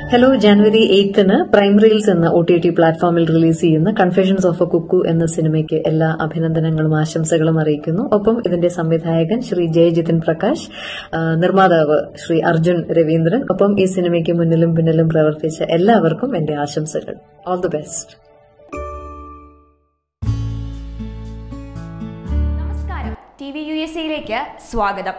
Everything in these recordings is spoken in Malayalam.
ഹലോ ജാനുവരി എയ്ത്തിന് പ്രൈം റീൽസ് എന്ന ഒ ടി ടി പ്ലാറ്റ്ഫോമിൽ റിലീസ് ചെയ്യുന്ന കൺഫെഷൻസ് ഓഫ് എ കുക്കു എന്ന സിനിമയ്ക്ക് എല്ലാ അഭിനന്ദനങ്ങളും ആശംസകളും അറിയിക്കുന്നു ഒപ്പം ഇതിന്റെ സംവിധായകൻ ശ്രീ ജയജിതിൻ പ്രകാശ് ആ, നിർമ്മാതാവ് ശ്രീ അർജുൻ രവീന്ദ്രൻ ഒപ്പം ഈ സിനിമയ്ക്ക് മുന്നിലും പിന്നിലും പ്രവർത്തിച്ച എല്ലാവർക്കും എന്റെ ആശംസകൾ ഓൾ ദി ബെസ്റ്റ് നമസ്കാരം ടി വി യു എസ് എയിലേക്ക് സ്വാഗതം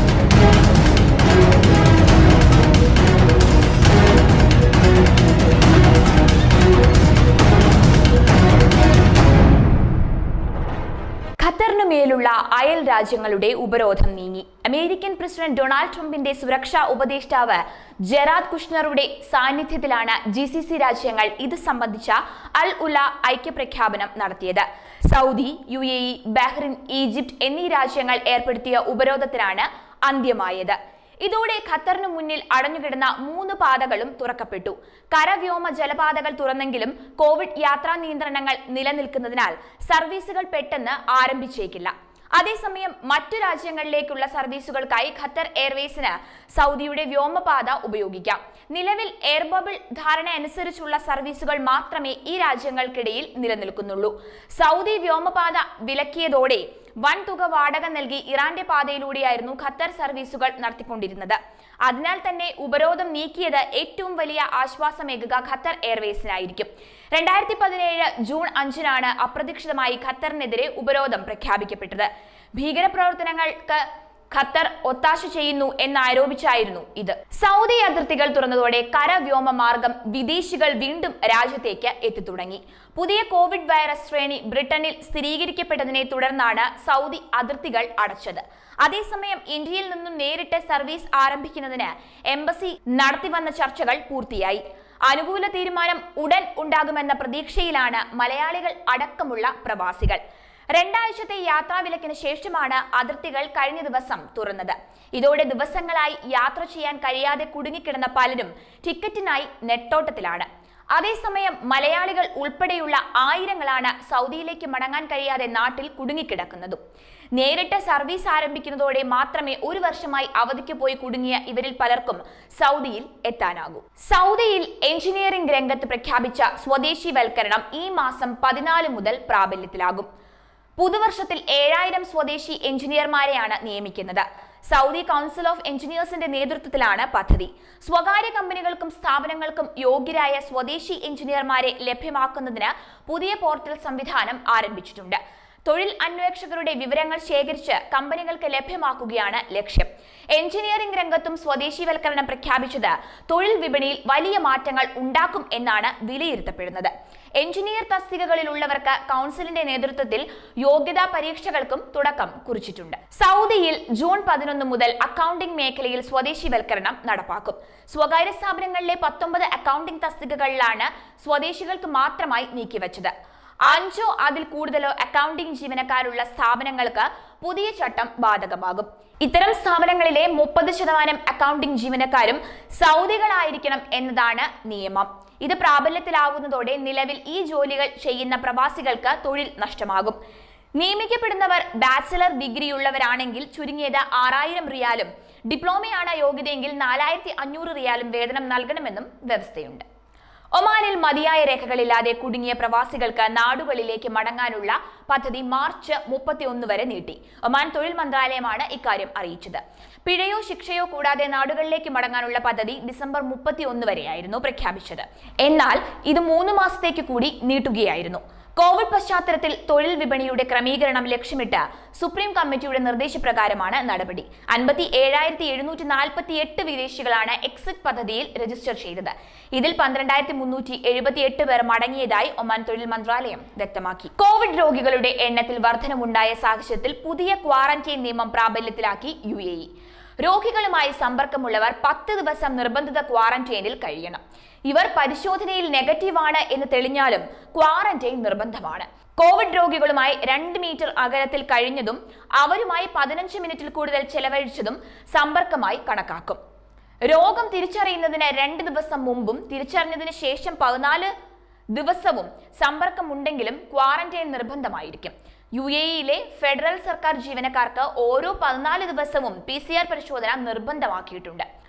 ഖത്തറിനു മേലുള്ള അയൽ രാജ്യങ്ങളുടെ ഉപരോധം നീങ്ങി അമേരിക്കൻ പ്രസിഡന്റ് ഡൊണാൾഡ് ട്രംപിന്റെ സുരക്ഷാ ഉപദേഷ്ടാവ് ജെറാദ് കുഷ്ണറുടെ സാന്നിധ്യത്തിലാണ് ജി സി സി രാജ്യങ്ങൾ ഇത് സംബന്ധിച്ച അൽ ഉല ഐക്യപ്രഖ്യാപനം നടത്തിയത് Saudi U A E Bahrain Egypt എന്നീ രാജ്യങ്ങൾ ഏർപ്പെടുത്തിയ ഉപരോധത്തിനാണ് അന്ത്യമായത് ഇതോടെ ഖത്തറിനു മുന്നിൽ അടഞ്ഞുകിടന്ന മൂന്ന് പാതകളും തുറക്കപ്പെട്ടു കരവ്യോമ ജലപാതകൾ തുറന്നെങ്കിലും കോവിഡ് യാത്രാ നിയന്ത്രണങ്ങൾ നിലനിൽക്കുന്നതിനാൽ സർവീസുകൾ പെട്ടെന്ന് ആരംഭിച്ചേക്കില്ല അതേസമയം മറ്റു രാജ്യങ്ങളിലേക്കുള്ള സർവീസുകൾക്കായി ഖത്തർ എയർവേസിന് സൗദിയുടെ വ്യോമപാത ഉപയോഗിക്കാം നിലവിൽ എയർ ബബിൾ ധാരണ അനുസരിച്ചുള്ള സർവീസുകൾ മാത്രമേ ഈ രാജ്യങ്ങൾക്കിടയിൽ നിലനിൽക്കുന്നുള്ളൂ സൗദി വ്യോമപാത വിലക്കിയതോടെ വൻ തുക വാടക നൽകി ഇറാന്റെ പാതയിലൂടെയായിരുന്നു ഖത്തർ സർവീസുകൾ നടത്തിക്കൊണ്ടിരുന്നത് അതിനാൽ തന്നെ ഉപരോധം നീക്കിയത് ഏറ്റവും വലിയ ആശ്വാസമേകുക ഖത്തർ എയർവേസിനായിരിക്കും രണ്ടായിരത്തി പതിനേഴ് ജൂൺ അഞ്ചിനാണ് അപ്രതീക്ഷിതമായി ഖത്തറിനെതിരെ ഉപരോധം പ്രഖ്യാപിക്കപ്പെട്ടത് ഭീകരപ്രവർത്തനങ്ങൾക്ക് ഖത്തർ ഒത്താശ ചെയ്യുന്നു എന്നാരോപിച്ചായിരുന്നു ഇത് സൗദി അതിർത്തികൾ തുറന്നതോടെ കരവ്യോമ മാർഗം വിദേശികൾ വീണ്ടും രാജ്യത്തേക്ക് എത്തിത്തുടങ്ങി പുതിയ കോവിഡ് വൈറസ് ശ്രേണി ബ്രിട്ടനിൽ സ്ഥിരീകരിക്കപ്പെട്ടതിനെ തുടർന്നാണ് സൗദി അതിർത്തികൾ അടച്ചത് അതേസമയം ഇന്ത്യയിൽ നിന്നും നേരിട്ട് സർവീസ് ആരംഭിക്കുന്നതിന് എംബസി നടത്തിവന്ന ചർച്ചകൾ പൂർത്തിയായി അനുകൂല തീരുമാനം ഉടൻ ഉണ്ടാകുമെന്ന പ്രതീക്ഷയിലാണ് മലയാളികൾ അടക്കമുള്ള പ്രവാസികൾ രണ്ടാഴ്ചത്തെ യാത്രാവിലക്കിന് ശേഷമാണ് അതിർത്തികൾ കഴിഞ്ഞ ദിവസം തുറന്നത് ഇതോടെ ദിവസങ്ങളായി യാത്ര ചെയ്യാൻ കഴിയാതെ കുടുങ്ങിക്കിടന്ന പലരും ടിക്കറ്റിനായി നെട്ടോട്ടത്തിലാണ് അതേസമയം മലയാളികൾ ഉൾപ്പെടെയുള്ള ആയിരങ്ങളാണ് സൗദിയിലേക്ക് മടങ്ങാൻ കഴിയാതെ നാട്ടിൽ കുടുങ്ങിക്കിടക്കുന്നതും നേരിട്ട് സർവീസ് ആരംഭിക്കുന്നതോടെ മാത്രമേ ഒരു വർഷമായി അവധിക്ക് പോയി കുടുങ്ങിയ ഇവരിൽ പലർക്കും സൗദിയിൽ എത്താനാകൂ സൗദിയിൽ എഞ്ചിനീയറിംഗ് രംഗത്ത് പ്രഖ്യാപിച്ച സ്വദേശിവൽക്കരണം ഈ മാസം പതിനാല് മുതൽ പ്രാബല്യത്തിലാകും പുതുവർഷത്തിൽ ഏഴായിരം സ്വദേശി എഞ്ചിനീയർമാരെയാണ് നിയമിക്കുന്നത് സൗദി കൗൺസിൽ ഓഫ് എഞ്ചിനീയേഴ്സിന്റെ നേതൃത്വത്തിലാണ് പദ്ധതി സ്വകാര്യ കമ്പനികൾക്കും സ്ഥാപനങ്ങൾക്കും യോഗ്യരായ സ്വദേശി എഞ്ചിനീയർമാരെ ലഭ്യമാക്കുന്നതിന് പുതിയ പോർട്ടൽ സംവിധാനം ആരംഭിച്ചിട്ടുണ്ട് തൊഴിൽ അന്വേഷകരുടെ വിവരങ്ങൾ ശേഖരിച്ച് കമ്പനികൾക്ക് ലഭ്യമാക്കുകയാണ് ലക്ഷ്യം എഞ്ചിനീയറിംഗ് രംഗത്തും സ്വദേശീവൽക്കരണം പ്രഖ്യാപിച്ചത് തൊഴിൽ വിപണിയിൽ വലിയ മാറ്റങ്ങൾ ഉണ്ടാക്കും എന്നാണ് വിലയിരുത്തപ്പെടുന്നത് എഞ്ചിനീയർ തസ്തികകളിലുള്ളവർക്ക് കൗൺസിലിന്റെ നേതൃത്വത്തിൽ യോഗ്യതാ പരീക്ഷകൾക്കും തുടക്കം കുറിച്ചിട്ടുണ്ട് സൗദിയിൽ ജൂൺ പതിനൊന്ന് മുതൽ അക്കൗണ്ടിംഗ് മേഖലയിൽ സ്വദേശിവൽക്കരണം നടപ്പാക്കും സ്വകാര്യ സ്ഥാപനങ്ങളിലെ പത്തൊമ്പത് അക്കൗണ്ടിംഗ് തസ്തികകളിലാണ് സ്വദേശികൾക്ക് മാത്രമായി നീക്കിവച്ചത് അഞ്ചോ അതിൽ കൂടുതലോ അക്കൗണ്ടിംഗ് ജീവനക്കാരുള്ള സ്ഥാപനങ്ങൾക്ക് പുതിയ ചട്ടം ബാധകമാകും ഇത്തരം സ്ഥാപനങ്ങളിലെ മുപ്പത് ശതമാനം അക്കൗണ്ടിംഗ് ജീവനക്കാരും സൗദികളായിരിക്കണം എന്നതാണ് നിയമം ഇത് പ്രാബല്യത്തിലാവുന്നതോടെ നിലവിൽ ഈ ജോലികൾ ചെയ്യുന്ന പ്രവാസികൾക്ക് തൊഴിൽ നഷ്ടമാകും നിയമിക്കപ്പെടുന്നവർ ബാച്ചിലർ ഡിഗ്രിയുള്ളവരാണെങ്കിൽ ചുരുങ്ങിയത് ആറായിരം റിയാലും ഡിപ്ലോമയാണ് യോഗ്യതയെങ്കിൽ നാലായിരത്തി അഞ്ഞൂറ് റിയാലും വേതനം നൽകണമെന്നും വ്യവസ്ഥയുണ്ട് ഒമാനിൽ മതിയായ രേഖകളില്ലാതെ കുടുങ്ങിയ പ്രവാസികൾക്ക് നാടുകളിലേക്ക് മടങ്ങാനുള്ള പദ്ധതി മാർച്ച് മുപ്പത്തിയൊന്ന് വരെ നീട്ടി ഒമാൻ തൊഴിൽ മന്ത്രാലയമാണ് ഇക്കാര്യം അറിയിച്ചത് പിഴയോ ശിക്ഷയോ കൂടാതെ നാടുകളിലേക്ക് മടങ്ങാനുള്ള പദ്ധതി ഡിസംബർ മുപ്പത്തിയൊന്ന് വരെയായിരുന്നു പ്രഖ്യാപിച്ചത് എന്നാൽ ഇത് മൂന്ന് മാസത്തേക്ക് കൂടി നീട്ടുകയായിരുന്നു കോവിഡ് പശ്ചാത്തലത്തിൽ തൊഴിൽ വിപണിയുടെ ക്രമീകരണം ലക്ഷ്യമിട്ട് സുപ്രീം കമ്മിറ്റിയുടെ നിർദ്ദേശപ്രകാരമാണ് നടപടി അൻപത്തി ഏഴായിരത്തി എഴുന്നൂറ്റി നാൽപ്പത്തി എട്ട് വിദേശികളാണ് എക്സിറ്റ് പദ്ധതിയിൽ രജിസ്റ്റർ ചെയ്തത് ഇതിൽ പന്ത്രണ്ടായിരത്തി മുന്നൂറ്റി എഴുപത്തി എട്ട് പേർ മടങ്ങിയതായി ഒമാൻ തൊഴിൽ മന്ത്രാലയം വ്യക്തമാക്കി കോവിഡ് രോഗികളുടെ എണ്ണത്തിൽ വർധനമുണ്ടായ സാഹചര്യത്തിൽ പുതിയ ക്വാറന്റൈൻ നിയമം പ്രാബല്യത്തിലാക്കി യു എ ഇ രോഗികളുമായി സമ്പർക്കമുള്ളവർ പത്ത് ദിവസം നിർബന്ധിത ക്വാറന്റൈനിൽ കഴിയണം ഇവർ പരിശോധനയിൽ നെഗറ്റീവാണ് എന്ന് തെളിഞ്ഞാലും ക്വാറന്റൈൻ നിർബന്ധമാണ് കോവിഡ് രോഗികളുമായി രണ്ട് മീറ്റർ അകലത്തിൽ കഴിഞ്ഞതും അവരുമായി പതിനഞ്ച് മിനിറ്റിൽ കൂടുതൽ ചെലവഴിച്ചതും സമ്പർക്കമായി കണക്കാക്കും രോഗം തിരിച്ചറിയുന്നതിന് രണ്ട് ദിവസം മുമ്പും തിരിച്ചറിഞ്ഞതിന് ശേഷം പതിനാല് ദിവസവും സമ്പർക്കമുണ്ടെങ്കിലും ക്വാറന്റൈൻ നിർബന്ധമായിരിക്കും യു എ ഇയിലെ ഫെഡറൽ സർക്കാർ ജീവനക്കാർക്ക് ഓരോ പതിനാല് ദിവസവും പി സി ആർ പരിശോധന നിർബന്ധമാക്കിയിട്ടുണ്ട്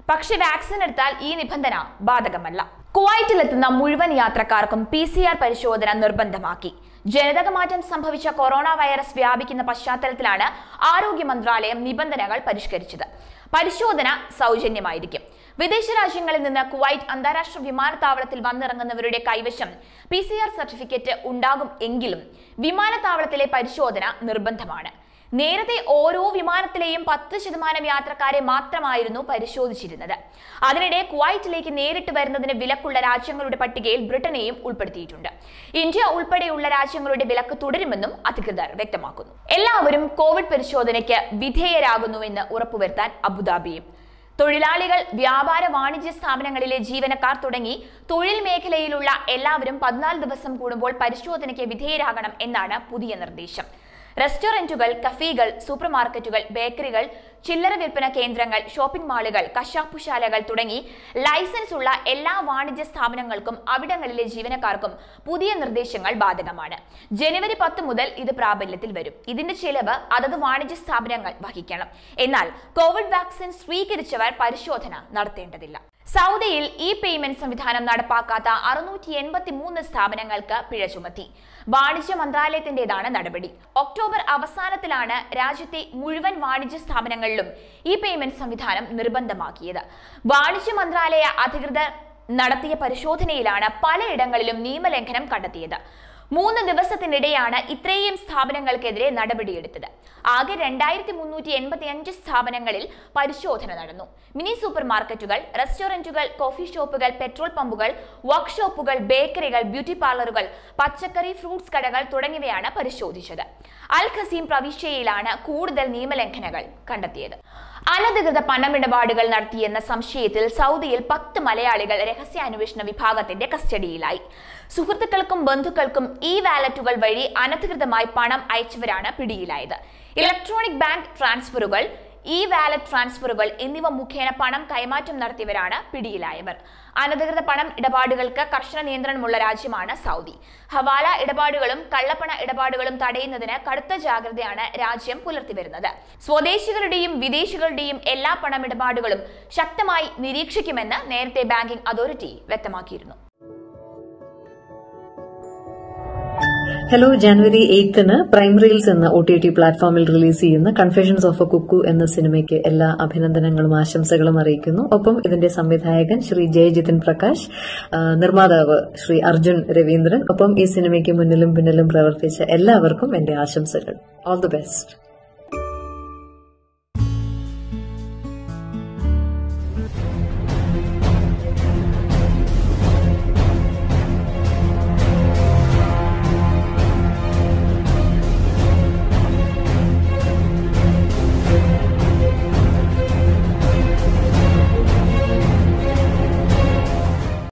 പക്ഷെ വാക്സിൻ എടുത്താൽ ഈ നിബന്ധന ബാധകമല്ല കുവൈറ്റിലെത്തുന്ന മുഴുവൻ യാത്രക്കാർക്കും പി സി ആർ പരിശോധന നിർബന്ധമാക്കി ജനിതക മാറ്റം സംഭവിച്ച കൊറോണ വൈറസ് വ്യാപിക്കുന്ന പശ്ചാത്തലത്തിലാണ് ആരോഗ്യ മന്ത്രാലയം നിബന്ധനകൾ പരിഷ്കരിച്ചത് പരിശോധന സൗജന്യമായിരിക്കും വിദേശ രാജ്യങ്ങളിൽ നിന്ന് കുവൈറ്റ് അന്താരാഷ്ട്ര വിമാനത്താവളത്തിൽ വന്നിറങ്ങുന്നവരുടെ കൈവശം പി സി ആർ സർട്ടിഫിക്കറ്റ് ഉണ്ടാകും എങ്കിലും വിമാനത്താവളത്തിലെ പരിശോധന നിർബന്ധമാണ് നേരത്തെ ഓരോ വിമാനത്തിലെയും പത്ത് ശതമാനം യാത്രക്കാരെ മാത്രമായിരുന്നു പരിശോധിച്ചിരുന്നത് അതിനിടെ കുവൈറ്റിലേക്ക് നേരിട്ട് വരുന്നതിന് വിലക്കുള്ള രാജ്യങ്ങളുടെ പട്ടികയിൽ ബ്രിട്ടനെയും ഉൾപ്പെടുത്തിയിട്ടുണ്ട് ഇന്ത്യ ഉൾപ്പെടെയുള്ള രാജ്യങ്ങളുടെ വിലക്ക് തുടരുമെന്നും അധികൃതർ വ്യക്തമാക്കുന്നു എല്ലാവരും കോവിഡ് പരിശോധനയ്ക്ക് വിധേയരാകുന്നുവെന്ന് ഉറപ്പുവരുത്താൻ അബുദാബിയും തൊഴിലാളികൾ വ്യാപാര വാണിജ്യ സ്ഥാപനങ്ങളിലെ ജീവനക്കാർ തുടങ്ങി തൊഴിൽ മേഖലയിലുള്ള എല്ലാവരും പതിനാല് ദിവസം കൂടുമ്പോൾ പരിശോധനയ്ക്ക് വിധേയരാകണം എന്നാണ് പുതിയ നിർദ്ദേശം റെസ്റ്റോറന്റുകൾ കഫേകൾ സൂപ്പർ മാർക്കറ്റുകൾ ബേക്കറികൾ ചില്ലറ വിൽപ്പന കേന്ദ്രങ്ങൾ ഷോപ്പിംഗ് മാളുകൾ കശാപ്പുശാലകൾ തുടങ്ങി ലൈസൻസ് ഉള്ള എല്ലാ വാണിജ്യ സ്ഥാപനങ്ങൾക്കും അവിടങ്ങളിലെ ജീവനക്കാർക്കും പുതിയ നിർദ്ദേശങ്ങൾ ബാധകമാണ് ജനുവരി പത്ത് മുതൽ ഇത് പ്രാബല്യത്തിൽ വരും ഇതിന്റെ ചെലവ് അതത് വാണിജ്യ സ്ഥാപനങ്ങൾ വഹിക്കണം എന്നാൽ കോവിഡ് വാക്സിൻ സ്വീകരിച്ചവർ പരിശോധന നടത്തേണ്ടതില്ല സൗദിയിൽ ഇ പേയ്മെന്റ് സംവിധാനം നടപ്പാക്കാത്ത അറുന്നൂറ്റി എൺപത്തി മൂന്ന് സ്ഥാപനങ്ങൾക്ക് പിഴ ചുമത്തി വാണിജ്യ മന്ത്രാലയത്തിന്റേതാണ് നടപടി ഒക്ടോബർ അവസാനത്തിലാണ് രാജ്യത്തെ മുഴുവൻ വാണിജ്യ സ്ഥാപനങ്ങളിലും ഇ പേയ്മെന്റ് സംവിധാനം നിർബന്ധമാക്കിയത് വാണിജ്യ മന്ത്രാലയ അധികൃതർ നടത്തിയ പരിശോധനയിലാണ് പലയിടങ്ങളിലും നിയമലംഘനം കണ്ടെത്തിയത് മൂന്ന് ദിവസത്തിനിടെയാണ് ഇത്രയും സ്ഥാപനങ്ങൾക്കെതിരെ നടപടിയെടുത്തത് ആകെ രണ്ടായിരത്തി മുന്നൂറ്റി എൺപത്തി അഞ്ച് സ്ഥാപനങ്ങളിൽ പരിശോധന നടന്നു മിനി സൂപ്പർ മാർക്കറ്റുകൾ റെസ്റ്റോറന്റുകൾ കോഫി ഷോപ്പുകൾ പെട്രോൾ പമ്പുകൾ വർക്ക്ഷോപ്പുകൾ ബേക്കറികൾ ബ്യൂട്ടി പാർലറുകൾ പച്ചക്കറി ഫ്രൂട്ട്സ് കടകൾ തുടങ്ങിയവയാണ് പരിശോധിച്ചത് അൽ ഖസീം പ്രവിശ്യയിലാണ് കൂടുതൽ നിയമലംഘനങ്ങൾ കണ്ടെത്തിയത് അനധികൃത പണമിടപാടുകൾ നടത്തിയെന്ന സംശയത്തിൽ സൗദിയിൽ പത്ത് മലയാളികൾ രഹസ്യാന്വേഷണ വിഭാഗത്തിന്റെ കസ്റ്റഡിയിലായി സുഹൃത്തുക്കൾക്കും ബന്ധുക്കൾക്കും ഈ വാലറ്റുകൾ വഴി അനധികൃതമായി പണം അയച്ചവരാണ് പിടിയിലായത് ഇലക്ട്രോണിക് ബാങ്ക് ട്രാൻസ്ഫറുകൾ ഇ വാലറ്റ് ട്രാൻസ്ഫറുകൾ എന്നിവ മുഖേന പണം കൈമാറ്റം നടത്തിയവരാണ് പിടിയിലായവർ അനധികൃത പണം ഇടപാടുകൾക്ക് കർശന നിയന്ത്രണമുള്ള രാജ്യമാണ് സൗദി ഹവാല ഇടപാടുകളും കള്ളപ്പണ ഇടപാടുകളും തടയുന്നതിന് കടുത്ത ജാഗ്രതയാണ് രാജ്യം പുലർത്തി വരുന്നത് സ്വദേശികളുടെയും വിദേശികളുടെയും എല്ലാ പണമിടപാടുകളും ശക്തമായി നിരീക്ഷിക്കുമെന്ന് നേരത്തെ ബാങ്കിംഗ് അതോറിറ്റി വ്യക്തമാക്കിയിരുന്നു ഹലോ ജാനുവരി എയ്ത്തിന് പ്രൈം റീൽസ് എന്ന ഒ ടി ടി പ്ലാറ്റ്ഫോമിൽ റിലീസ് ചെയ്യുന്ന കൺഫെഷൻസ് ഓഫ് എ കുക്കു എന്ന സിനിമയ്ക്ക് എല്ലാ അഭിനന്ദനങ്ങളും ആശംസകളും അറിയിക്കുന്നു ഒപ്പം ഇതിന്റെ സംവിധായകൻ ശ്രീ ജയജിതിൻ പ്രകാശ് ആ, നിർമ്മാതാവ് ശ്രീ അർജുൻ രവീന്ദ്രൻ ഒപ്പം ഈ സിനിമയ്ക്ക് മുന്നിലും പിന്നിലും പ്രവർത്തിച്ച എല്ലാവർക്കും എന്റെ ആശംസകൾ ഓൾ ദി ബെസ്റ്റ്